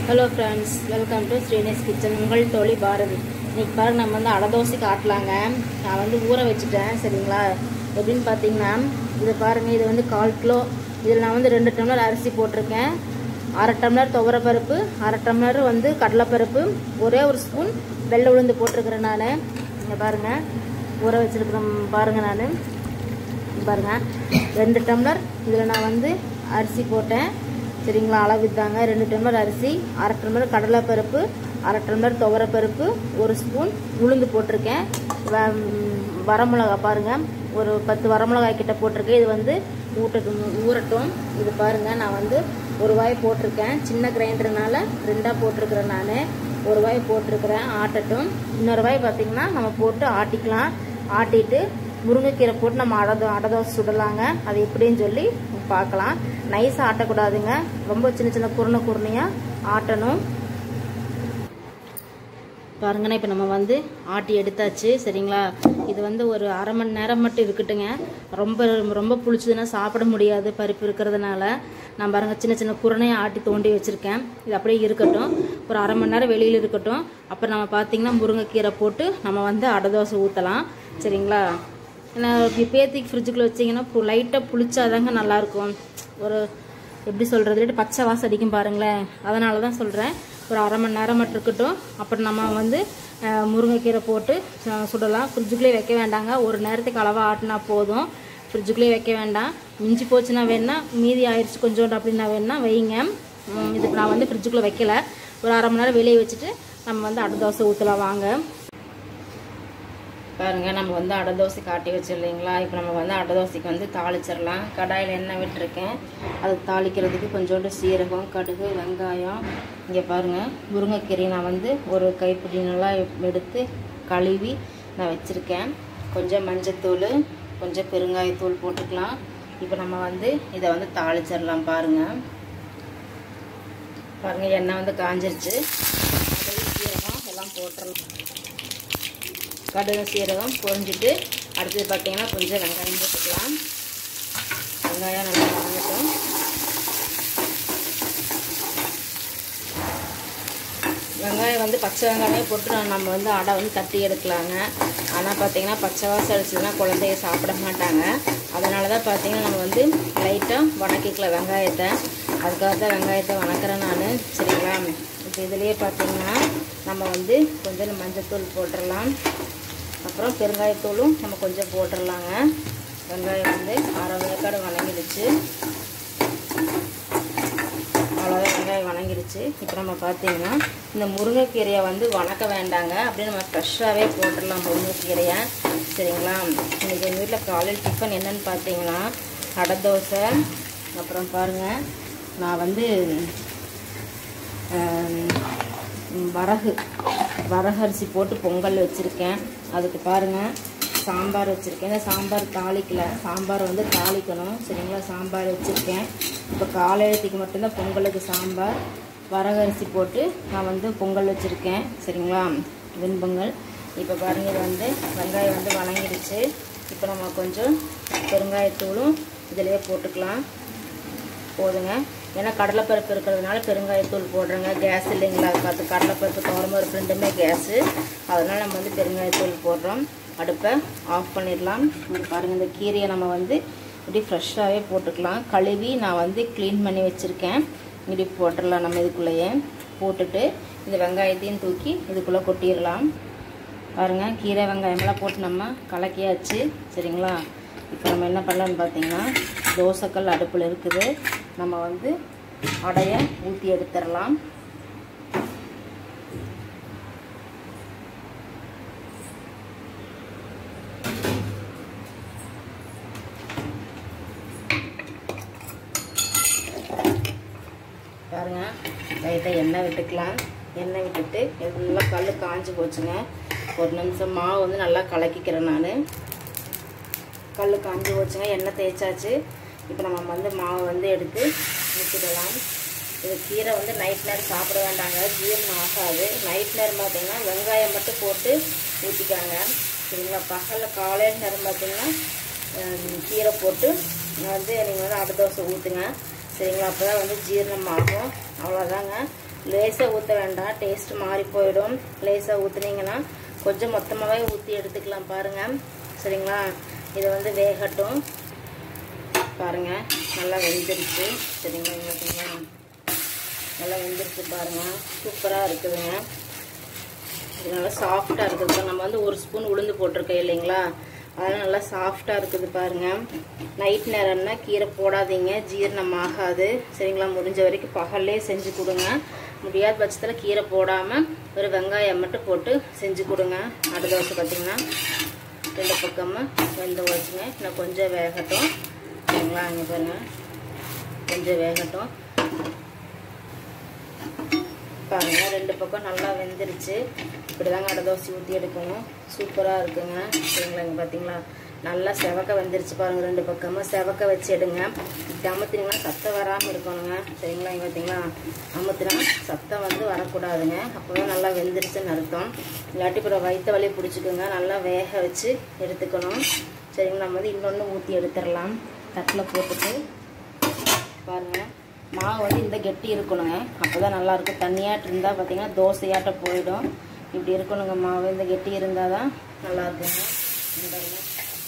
Hello friends welcome to Srini's kitchen உங்கள் தோழி பாரதி இன்னைக்கு பாருங்க நம்ம வந்து அடை தோசை காட்டலாங்க நான் வந்து ஊற வச்சுட்டேன் சரிங்களா எப்படின்னு பார்த்தீங்கன்னா இது பாருங்க இது வந்து கால் கிலோ இதில் நான் வந்து ரெண்டு டம்ளர் அரிசி போட்டிருக்கேன் அரை டம்ளர் துவரப்பருப்பு அரை டம்ளர் வந்து கடலைப்பருப்பு ஒரே ஒரு ஸ்பூன் வெள்ளை உளுந்து போட்டிருக்கிறேன் நான் இங்கே பாருங்கள் ஊற வச்சுருக்கிறேன் பாருங்கள் நான் பாருங்க ரெண்டு டம்ளர் இதில் நான் வந்து அரிசி போட்டேன் சரிங்களா அளவு தாங்க ரெண்டு டம்ளர் அரிசி அரை டம்ளர் கடலைப்பருப்பு அரை டம்ளர் துவரப்பருப்பு ஒரு ஸ்பூன் உளுந்து போட்டிருக்கேன் வ- ம், வரமிளகா பாருங்க ஒரு பத்து வரமிளகாய் கிட்ட போட்டிருக்கேன் இது வந்து ஊட்டட்டும் ஊறட்டும் இது பாருங்க நான் வந்து ஒரு வாய் போட்டிருக்கேன் சின்ன கிரைண்டர்னால ரெண்டாக போட்டிருக்கிறேன் நான் ஒரு வாய் போட்டிருக்கிறேன் ஆட்டட்டும் இன்னொரு வாய் பார்த்தீங்கன்னா நம்ம போட்டு ஆட்டிக்கலாம் ஆட்டிட்டு முருங்கைக்கீரை போட்டு நம்ம அடை தோ- அடை தோசை சுடலாங்க அது எப்படின்னு சொல்லி பார்க்கலாம் நைஸாக ஆட்டக்கூடாதுங்க ரொம்ப சின்ன சின்ன குருணை குருணையாக ஆட்டணும் பாருங்கண்ணா இப்போ நம்ம வந்து ஆட்டி எடுத்தாச்சு சரிங்களா இது வந்து ஒரு அரை மணி நேரம் மட்டும் இருக்கட்டுங்க ரொம்ப ரொம்ப புளிச்சதுன்னா சாப்பிட முடியாது பருப்பு இருக்கிறதுனால நான் பாருங்க சின்ன சின்ன குருணையை ஆட்டி தோண்டி வச்சுருக்கேன் இது அப்படியே இருக்கட்டும் ஒரு அரை மணி நேரம் வெளியில் இருக்கட்டும் அப்புறம் நம்ம பார்த்தீங்கன்னா முருங்கைக்கீரை போட்டு நம்ம வந்து அடை தோசை ஊற்றலாம் சரிங்களா ஏன்னா பேத்திக்கு ஃப்ரிட்ஜுக்குள்ளே வச்சிங்கன்னா லைட்டாக புளிச்சாதாங்க நல்லாயிருக்கும் ஒரு எப்படி சொல்கிறது இல்லாட்டி பச்சை வாசம் அடிக்கும் பாருங்களேன் அதனால தான் சொல்கிறேன் ஒரு அரை மணி நேரம் மட்டும் இருக்கட்டும் அப்புறம் நம்ம வந்து அஹ், முருங்கைக்கீரை போட்டு அஹ், சுடலாம் ஃப்ரிட்ஜுக்குள்ளேயே வைக்க வேண்டாங்க ஒரு நேரத்துக்கு அளவாக ஆட்டினா போதும் ஃப்ரிட்ஜுக்குள்ளேயே வைக்க வேண்டாம் மிஞ்சி போச்சுன்னா வேணா மீதி ஆயிடுச்சு கொஞ்சோண்டு அப்படின்னா வேணா வைங்க உம், இதுக்கு நான் வந்து ஃப்ரிட்ஜுக்குள்ளே வைக்கல ஒரு அரை மணி நேரம் வெளியே வச்சுட்டு நம்ம வந்து அடை தோசை ஊற்றலாம் வாங்க பாருங்க நம்ம வந்து அடை தோசை காட்டி வச்சிடலைங்களா இப்போ நம்ம வந்து அடை தோசைக்கு வந்து தாளிச்சிடலாம் கடாயில் எண்ணெய் விட்டுருக்கேன் அது தாளிக்கிறதுக்கு கொஞ்சோண்டு சீரகம் கடுகு வெங்காயம் இங்கே பாருங்க முருங்கைக்கீரை நான் வந்து ஒரு கைப்பிடி நல்லா எடுத்து கழுவி நான் வச்சுருக்கேன் கொஞ்சம் மஞ்சத்தூள் கொஞ்சம் பெருங்காயத்தூள் போட்டுக்கலாம் இப்போ நம்ம வந்து இதை வந்து தாளிச்சிடலாம் பாருங்கள் பாருங்கள் எண்ணெய் வந்து காஞ்சிருச்சு கடுகு சீரகம் எல்லாம் போட்டுடலாம் கடுகு சீரகம் பொரிஞ்சிட்டு அடுத்தது பார்த்தீங்கன்னா கொஞ்சம் வெங்காயம் போட்டுக்கலாம் வெங்காயம் நல்லா வதங்கட்டும் வெங்காயம் வந்து பச்சை வெங்காயம் போட்டு நான் நம்ம வந்து அடை வந்து தட்டி எடுக்கலாங்க ஆனால் பார்த்தீங்கன்னா பச்சை வாசம் அடிச்சதுன்னா குழந்தைய சாப்பிட மாட்டாங்க அதனால தான் பார்த்தீங்கன்னா நம்ம வந்து லைட்டாக வணக்கிக்கலாம் வெங்காயத்தை அதுக்காக தான் வெங்காயத்தை வணக்கிறேன் நான் சரிங்களா இப்போ இதுலேயே பார்த்தீங்கன்னா நம்ம வந்து கொஞ்சம் மஞ்சத்தூள் போட்டுடலாம் அப்புறம் பெருங்காயத்தூளும் நம்ம கொஞ்சம் போட்டுடலாங்க வெங்காயம் வந்து அரை வேக்காடு வணங்கிடுச்சு அவ்வளோதான் வெங்காயம் வணங்கிடுச்சு இப்போ நம்ம பார்த்தீங்கன்னா இந்த முருங்கைக்கீரையை வந்து வணக்க வேண்டாங்க அப்படியே நம்ம ஃப்ரெஷ்ஷாகவே போட்டுடலாம் முருங்கைக்கீரையை சரிங்களா இன்றைக்கி எங்கள் வீட்டில் காலையில் டிஃபன் என்னன்னு பார்த்தீங்கன்னா அடை தோசை அப்புறம் பாருங்கள் நான் வந்து ஆம், வரகு வரகு அரிசி போட்டு பொங்கல் வச்சுருக்கேன் அதுக்கு பாருங்கள் சாம்பார் வச்சுருக்கேன் இந்த சாம்பார் தாளிக்கல சாம்பார் வந்து தாளிக்கணும் சரிங்களா சாம்பார் வச்சுருக்கேன் இப்போ காலையத்துக்கு மட்டும்தான் பொங்கலுக்கு சாம்பார் வரகு அரிசி போட்டு நான் வந்து பொங்கல் வச்சுருக்கேன் சரிங்களா வெண்பொங்கல் இப்போ பாருங்கள் இது வந்து வெங்காயம் வந்து வணங்கிடுச்சு இப்போ நம்ம கொஞ்சம் பெருங்காயத்தூளும் இதிலேயே போட்டுக்கலாம் போதுங்க ஏன்னா கடலைப்பருப்பு இருக்கிறதுனால பெருங்காயத்தூள் போடுறேங்க கேஸ் இல்லைங்களா பார்த்து கடலைப்பருப்பு துவரம்பருப்பு ரெண்டுமே கேஸு அதனால் நம்ம வந்து பெருங்காயத்தூள் போடுறோம் அடுப்பை ஆஃப் பண்ணிடலாம் இங்க பாருங்கள் இந்த கீரையை நம்ம வந்து இப்படி ஃப்ரெஷ்ஷாகவே போட்டுக்கலாம் கழுவி நான் வந்து க்ளீன் பண்ணி வச்சுருக்கேன் இப்படி போட்டுடலாம் நம்ம இதுக்குள்ளேயே போட்டுட்டு இந்த வெங்காயத்தையும் தூக்கி இதுக்குள்ளே கொட்டிடலாம் பாருங்கள் கீரை வெங்காயமெல்லாம் போட்டு நம்ம கலக்கியாச்சு சரிங்களா இப்போ நம்ம என்ன பண்ணலாம்னு பார்த்தீங்கன்னா தோசைக்கல் அடுப்பில் இருக்குது நம்ம வந்து அடையை ஊற்றி எடுத்துடலாம் பாருங்க லைட்டாக எண்ணெய் விட்டுக்கலாம் எண்ணெய் விட்டுட்டு எல்லாம் கல் காஞ்சி போச்சுங்க ஒரு நிமிஷம் மாவு வந்து நல்லா கலக்கிக்கிறேன் நான் கல் காஞ்சி போச்சுங்க எண்ணெய் தேய்ச்சாச்சு இப்போ நம்ம வந்து மாவு வந்து எடுத்து ஊற்றிடலாம் இது கீரை வந்து நைட் நேரம் சாப்பிட வேண்டாங்க ஜீரணம் ஆகாது நைட் நேரம் பார்த்தீங்கன்னா வெங்காயம் மட்டும் போட்டு ஊற்றிக்காங்க சரிங்களா பகலில் காலையில் நேரம் பார்த்தீங்கன்னா ஹம், கீரை போட்டு வந்து நீங்கள் வந்து அடை தோசை ஊற்றுங்க சரிங்களா அப்போ தான் வந்து ஜீரணம் ஆகும் அவ்வளோதாங்க லேசாக ஊற்ற வேண்டாம் டேஸ்ட் மாறி போயிடும் லேசாக ஊற்றுனீங்கன்னா கொஞ்சம் மொத்தமாகவே ஊற்றி எடுத்துக்கலாம் பாருங்கள் சரிங்களா இது வந்து வேகட்டும் பாருங்கள் நல்லா வெந்துருச்சு சரிங்களா இங்க பார்த்தீங்களா நல்லா வெந்துருச்சு பாருங்கள் சூப்பராக இருக்குதுங்க இது நல்லா சாஃப்டாக இருக்குது நம்ம வந்து ஒரு ஸ்பூன் உளுந்து போட்டிருக்கோம் இல்லைங்களா அதெல்லாம் நல்லா சாஃப்டாக இருக்குது பாருங்கள் நைட் நேரம்னா கீரை போடாதீங்க ஜீரணம் ஆகாது சரிங்களா முடிஞ்ச வரைக்கும் பகல்லே செஞ்சு கொடுங்க முடியாத பட்சத்தில் கீரை போடாமல் ஒரு வெங்காயம் மட்டும் போட்டு செஞ்சு கொடுங்க அடுத்த தோசை பார்த்திங்கன்னா ரெண்டு பக்கமும் வெந்து வச்சுங்க இன்னும் கொஞ்சம் வேகட்டும் சரிங்களா இங்கே பாருங்கள் கொஞ்சம் வேகட்டும் பாருங்க ரெண்டு பக்கம் நல்லா வெந்துருச்சு இப்படி தாங்க அடை தோசை ஊற்றி எடுக்கணும் சூப்பராக இருக்குங்க சரிங்களா இங்கே பார்த்தீங்களா நல்லா செவக்க வெந்துருச்சு பாருங்க ரெண்டு பக்கமும் செவக்க வச்சு எடுங்க இப்படி அமுத்துனீங்கன்னா சத்தம் வராமல் இருக்கணுங்க சரிங்களா இங்கே பார்த்தீங்களா அமுத்துனா சத்தம் வந்து வரக்கூடாதுங்க அப்போவே நல்லா வெந்துருச்சுன்னு அர்த்தம் இல்லாட்டி இப்போ வயிற்று வலி பிடிச்சிக்கோங்க நல்லா வேக வச்சு எடுத்துக்கணும் சரிங்களா நம்ம வந்து இன்னொன்று ஊற்றி எடுத்துடலாம் தட்டில் போட்டுட்டு பாருங்கள் மாவு வந்து இந்த கெட்டி இருக்கணுங்க அப்போ தான் நல்லாயிருக்கும் தண்ணியாட்டு இருந்தால் பார்த்தீங்கன்னா தோசையாட்ட போயிடும் இப்படி இருக்கணுங்க மாவு இந்த கெட்டி இருந்தால் தான் நல்லா இருக்குங்க இந்த பாருங்க.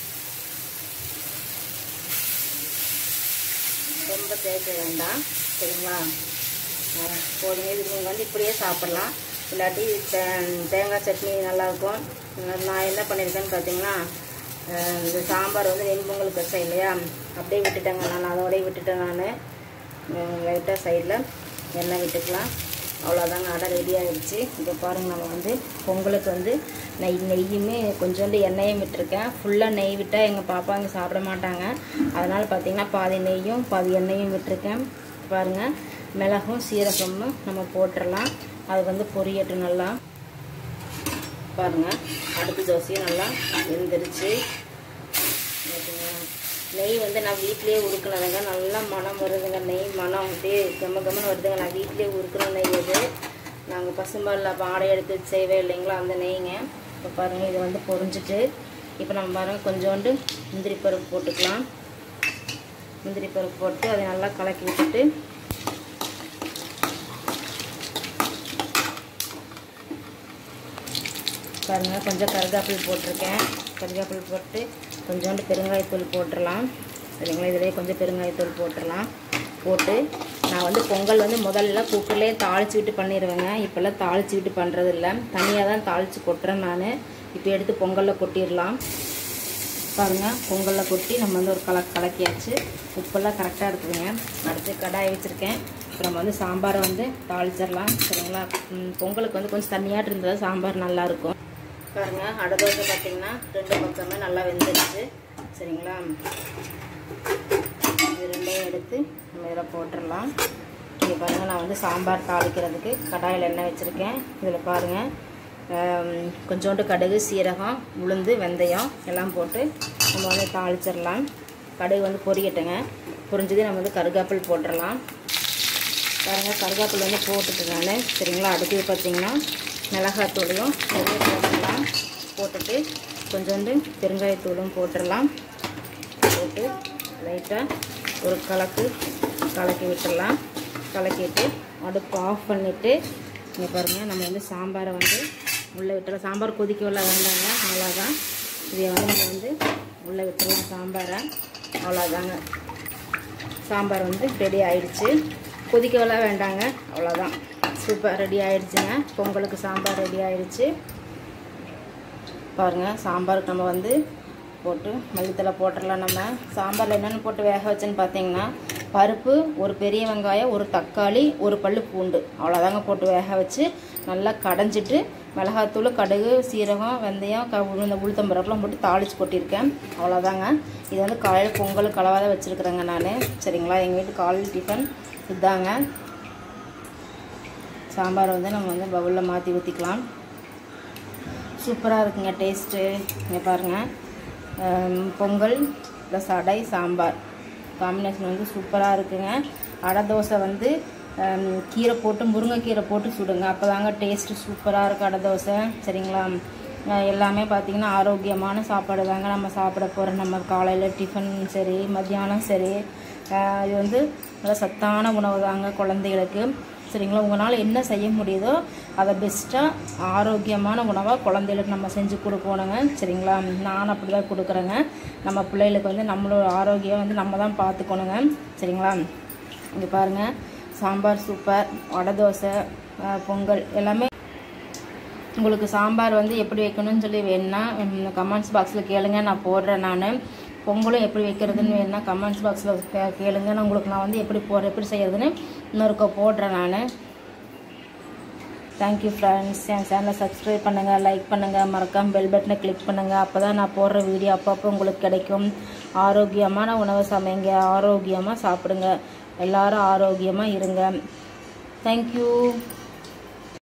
ரொம்ப தேய்க்க வேண்டாம் சரிங்களா ஆ, போதுங்க இது நீங்கள் வந்து இப்படியே சாப்பிட்லாம் இல்லாட்டி தே- தேங்காய் சட்னி நல்லாயிருக்கும் நான் என்ன பண்ணியிருக்கேன்னு பார்த்தீங்கன்னா அஹ், இந்த சாம்பார் வந்து வெண்பொங்கலுக்கு வச்சேன் இல்லையா அப்படியே விட்டுட்டேங்க நான் அதோடய விட்டுட்டேன் நான் லைட்டாக சைடில் எண்ணெய் விட்டுக்கலாம் அவ்வளோதாங்க அடை ரெடி ஆகிடுச்சு இப்போ பாருங்கள் நம்ம வந்து பொங்கலுக்கு வந்து நெய் நெய்யுமே கொஞ்சோண்டு எண்ணெயும் விட்டுருக்கேன் ஃபுல்லாக நெய் விட்டால் எங்கள் பாப்பா இங்கே சாப்பிட மாட்டாங்க அதனால் பார்த்தீங்கன்னா பாதி நெய்யும் பாதி எண்ணெயும் விட்டுருக்கேன் பாருங்கள் மிளகும் சீரகமும் நம்ம போட்டுடலாம் அது வந்து பொரியட்டும் நல்லா பாருங்கள் அடுப்பு தோசையும் நல்லா வெந்துருச்சு ஓகேங்களா நெய் வந்து நான் வீட்லேயே உருக்குனதுங்க நல்லா மனம் வருதுங்க நெய் மனம் அப்படியே கம்ம கம்மன்னு வருதுங்க நான் வீட்லேயே உருக்குன நெய் அது நாங்கள் பசும்பாலில் பாடை எடுத்து வச்சு செய்வே இல்லைங்களா அந்த நெய்ங்க இப்போ பாருங்கள் இது வந்து பொரிஞ்சிட்டு இப்போ நம்ம பாருங்கள் கொஞ்சோண்டு முந்திரி பருப்பு போட்டுக்கலாம் முந்திரி பருப்பு போட்டு அதை நல்லா கலக்கி விட்டுட்டு பாருங்கள் கொஞ்சம் கருகாப்பில் போட்டிருக்கேன் கருகாப்பில் போட்டு கொஞ்சோண்டு பெருங்காயத்தூள் போட்டுடலாம் சரிங்களா இதிலே கொஞ்சம் பெருங்காயத்தூள் போட்டுடலாம் போட்டு நான் வந்து பொங்கல் வந்து முதல்ல குக்கர்லேயே தாளிச்சு விட்டு பண்ணிடுவேங்க இப்போல்லாம் தாளிச்சு விட்டு பண்ணுறது இல்லை தனியாக தான் தாளித்து கொட்டுறேன் நான் இப்போ எடுத்து பொங்கலில் கொட்டிடலாம் பாருங்கள் பொங்கலில் கொட்டி நம்ம வந்து ஒரு கல கலக்கியாச்சு உப்பெல்லாம் கரெக்டாக இருக்குதுங்க அடுத்து கடாய் வச்சுருக்கேன் இப்போ நம்ம வந்து சாம்பாரை வந்து தாளிச்சிடலாம் சரிங்களா ம், பொங்கலுக்கு வந்து கொஞ்சம் தண்ணியாட்டு இருந்தால் சாம்பார் நல்லாயிருக்கும் பாருங்கள் அடை தோசை பார்த்தீங்கன்னா ரெண்டு பக்கமே நல்லா வெந்துருச்சு சரிங்களா இது ரெண்டையும் எடுத்து நம்ம இதில் போட்டுடலாம் இங்கே பாருங்கள் நான் வந்து சாம்பார் தாளிக்கிறதுக்கு கடாயில் எண்ணெய் வச்சுருக்கேன் இதில் பாருங்கள் ஆம், கொஞ்சோண்டு கடுகு சீரகம் உளுந்து வெந்தயம் எல்லாம் போட்டு நம்ம வந்து தாளிச்சிடலாம் கடுகு வந்து பொரியட்டுங்க பொரிஞ்சது நம்ம வந்து கருகாப்பில் போட்டுடலாம் பாருங்கள் கருகாப்பில் வந்து போட்டுட்டு நான் சரிங்களா அடுத்தது பார்த்தீங்கன்னா மிளகாத்தூளையும் நிறைய போட்டுடலாம் போட்டுட்டு கொஞ்சோண்டு பெருங்காயத்தூளும் போட்டுடலாம் போட்டு லைட்டாக ஒரு கலக்கு கலக்கி விட்டுடலாம் கலக்கிட்டு அடுப்பு ஆஃப் பண்ணிவிட்டு இங்கே பாருங்கள் நம்ம வந்து சாம்பாரை வந்து உள்ளே விட்டுறலாம் சாம்பார் கொதிக்க விட வேண்டாங்க அவ்வளோதான் இதை வந்து நம்ம வந்து உள்ளே விட்டுறலாம் சாம்பாரை அவ்வளோதாங்க சாம்பார் வந்து ரெடி ஆயிடுச்சு கொதிக்கவெல்லாம் வேண்டாங்க அவ்வளோதான் சூப்பர் ரெடி ஆயிடுச்சுங்க பொங்கலுக்கு சாம்பார் ரெடி ஆயிடுச்சு பாருங்கள் சாம்பாருக்கு நம்ம வந்து போட்டு மல்லித்தலை போட்டுடலாம் நம்ம சாம்பாரில் என்னென்ன போட்டு வேக வச்சேன்னு பார்த்தீங்கன்னா பருப்பு ஒரு பெரிய வெங்காயம் ஒரு தக்காளி ஒரு பல்லு பூண்டு அவ்வளோதாங்க போட்டு வேக வச்சு நல்லா கடைஞ்சிட்டு மிளகாத்தூள் கடுகு சீரகம் வெந்தயம் க உளுந்த உளுத்தம் பருப்புலாம் போட்டு தாளித்து கொட்டியிருக்கேன் அவ்வளோதாங்க இது வந்து காலையில் பொங்கல் கலவாத வச்சுருக்குறேங்க நான் சரிங்களா எங்கள் வீட்டு காலையில் டிஃபன் இதுதாங்க சாம்பார் வந்து நம்ம வந்து பவுலில் மாற்றி ஊற்றிக்கலாம் சூப்பராக இருக்குங்க டேஸ்ட்டு இங்கே பாருங்கள் ஆம், பொங்கல் ப்ளஸ் அடை சாம்பார் காம்பினேஷன் வந்து சூப்பராக இருக்குங்க அடை தோசை வந்து ஆம், கீரை போட்டு முருங்கைக்கீரை போட்டு சுடுங்க அப்போ தாங்க டேஸ்ட்டு சூப்பராக இருக்கும் அடை தோசை சரிங்களா ஆ, எல்லாமே பார்த்திங்கன்னா ஆரோக்கியமான சாப்பாடு தாங்க நம்ம சாப்பிட போகிறோம் நம்ம காலையில் டிஃபன் சரி மத்தியானம் சரி ஆ, இது வந்து நல்ல சத்தான உணவு தாங்க குழந்தைகளுக்கு சரிங்களா உங்களால் என்ன செய்ய முடியுதோ அதை பெஸ்ட்டாக ஆரோக்கியமான உணவாக குழந்தைகளுக்கு நம்ம செஞ்சு கொடுக்கணுங்க சரிங்களா நான் அப்படி தான் கொடுக்குறேங்க நம்ம பிள்ளைகளுக்கு வந்து நம்மளோட ஆரோக்கியம் வந்து நம்ம தான் பார்த்துக்கணுங்க சரிங்களா இங்கே பாருங்கள் சாம்பார் சூப்பர் வடை தோசை அஹ், பொங்கல் எல்லாமே உங்களுக்கு சாம்பார் வந்து எப்படி வைக்கணும்னு சொல்லி வேணும்னா கமெண்ட்ஸ் பாக்ஸில் கேளுங்க நான் போடுறேன் நான் பொங்கலும் எப்படி வைக்கிறதுன்னு வேணும்னா கமெண்ட்ஸ் பாக்ஸில் கேளுங்க நான் உங்களுக்கு நான் வந்து எப்படி போடுறேன் எப்படி செய்யறதுன்னு இன்னொருக்க போடுறேன் நான் தேங்க்யூ ஃப்ரெண்ட்ஸ் என் சேனலை சப்ஸ்கிரைப் பண்ணுங்கள் லைக் பண்ணுங்கள் மறக்காம பெல் பட்டனை கிளிக் பண்ணுங்கள் அப்போ தான் நான் போடுற வீடியோ அப்பப்போ உங்களுக்கு கிடைக்கும் ஆரோக்கியமான உணவை சமைங்க ஆரோக்கியமாக சாப்பிடுங்க எல்லாரும் ஆரோக்கியமாக இருங்க தேங்க்யூ